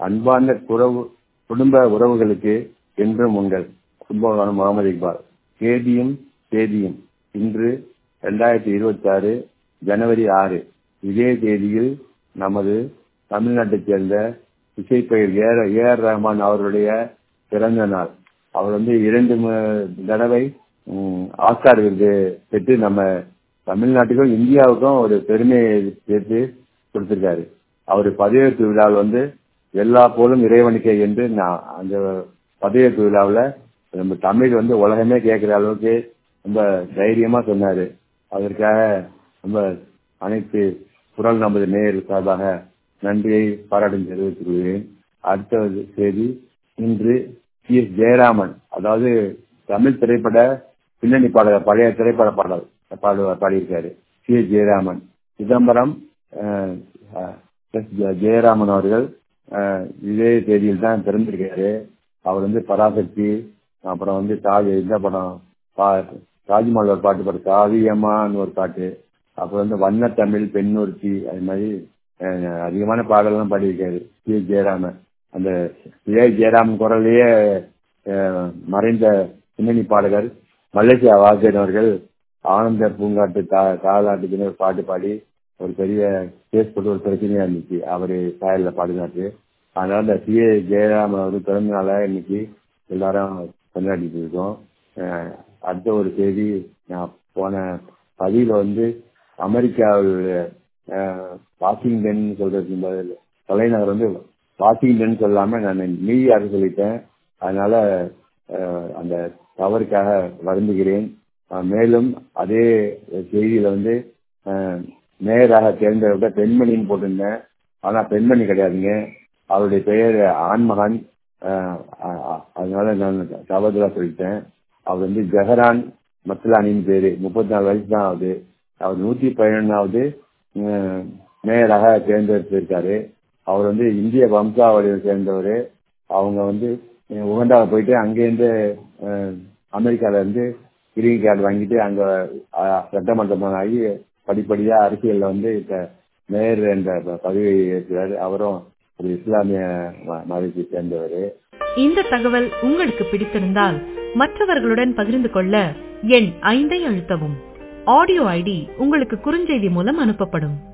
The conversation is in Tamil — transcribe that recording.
அன்பார்ந்த குறவு குடும்ப உறவுகளுக்கு என்றும் உங்கள் கும்பகோணம் முகமது இக்பால் தேதியும் தேதியும் இன்று ரெண்டாயிரத்தி இருபத்தி ஆறு ஜனவரி ஆறு இதே தேதியில் நமது தமிழ்நாட்டைச் சேர்ந்த இசைப்பயிர் ஏ ஏ ஆர் ரஹ்மான் அவருடைய பிறந்த நாள் அவர் வந்து இரண்டு தடவை ஆஸ்கார் விருது பெற்று நம்ம தமிழ்நாட்டுக்கும் இந்தியாவுக்கும் ஒரு பெருமையை சேர்த்து கொடுத்திருக்காரு அவர் பதவியேற்பு விழாவில் வந்து எல்லா போலும் இறைவனுக்கே என்று நான் அந்த பதவியேற்பு விழாவில் நம்ம தமிழ் வந்து உலகமே கேட்கிற அளவுக்கு ரொம்ப தைரியமா சொன்னாரு அதற்காக ரொம்ப அனைத்து குரல் நமது நேர் சார்பாக நன்றியை பாராட்டும் தெரிவித்துக் கொள்கிறேன் அடுத்த செய்தி இன்று சி எஸ் ஜெயராமன் அதாவது தமிழ் திரைப்பட பின்னணி பாடகர் பழைய திரைப்பட பாடல் பாடுவார் பாடியிருக்காரு சி எஸ் ஜெயராமன் சிதம்பரம் ஜெயராமன் அவர்கள் இதே தேதியில் தான் பிறந்திருக்காரு அவர் வந்து பராசக்தி அப்புறம் வந்து தாஜ் இந்த படம் தாஜ்மஹால் ஒரு பாட்டு பாடு காவியமான்னு ஒரு பாட்டு அப்புறம் வந்து வண்ணத்தமிழ் பெண்ணொருத்தி அது மாதிரி அதிகமான பாடலாம் பாடியிருக்காரு சி ஜெயராமன் அந்த ஏ ஜெயராமன் குரலையே மறைந்த பின்னணி பாடகர் மலேசியா வாசன் அவர்கள் ஆனந்த பூங்காட்டு தா தாளாட்டுக்குன்னு ஒரு பாட்டு பாடி ஒரு பெரிய கேஸ் போட்டு ஒரு பிரச்சனையா இருந்துச்சு அவரு சாயல்ல பாடினாரு அதனால இந்த சி ஏ ஜெயராமன் அவரு பிறந்த நாள இன்னைக்கு எல்லாரும் கொண்டாடிட்டு இருக்கோம் அடுத்த ஒரு செய்தி நான் போன பதிவில் வந்து அமெரிக்காவில் வாஷிங்டன் சொல்றது தலைநகர் வந்து வாஷிங்டன் சொல்லாம நான் நியூயார்க் சொல்லிட்டேன் அதனால அந்த தவறுக்காக வருந்துகிறேன் மேலும் அதே செய்தியில வந்து மேயராக தேர்ந்தெடுத்த பெண்மணின்னு போட்டிருந்தேன் ஆனா பெண்மணி கிடையாதுங்க அவருடைய பெயர் ஆண்மகன் அதனால நான் தவறுதலா சொல்லிட்டேன் அவர் வந்து ஜெஹரான் மத்லானின் பேரு முப்பத்தி நாலு வயசு தான் ஆகுது அவர் நூத்தி பதினொன்னாவது மேயராக தேர்ந்தெடுத்திருக்காரு அவர் வந்து இந்திய வம்சாவளியை சேர்ந்தவர் அவங்க வந்து உகண்டாவை போயிட்டு அங்கேருந்து அமெரிக்கால இருந்து கிரீன் கார்டு வாங்கிட்டு அங்க சட்டமன்றம் ஆகி படிப்படியா அரசியல்ல வந்து இப்ப மேயர் என்ற பதவியை ஏற்கிறார் அவரும் ஒரு இஸ்லாமிய மதத்தை சேர்ந்தவர் இந்த தகவல் உங்களுக்கு பிடித்திருந்தால் மற்றவர்களுடன் பகிர்ந்து கொள்ள எண் ஐந்தை அழுத்தவும் ஆடியோ ஐடி உங்களுக்கு குறுஞ்செய்தி மூலம் அனுப்பப்படும்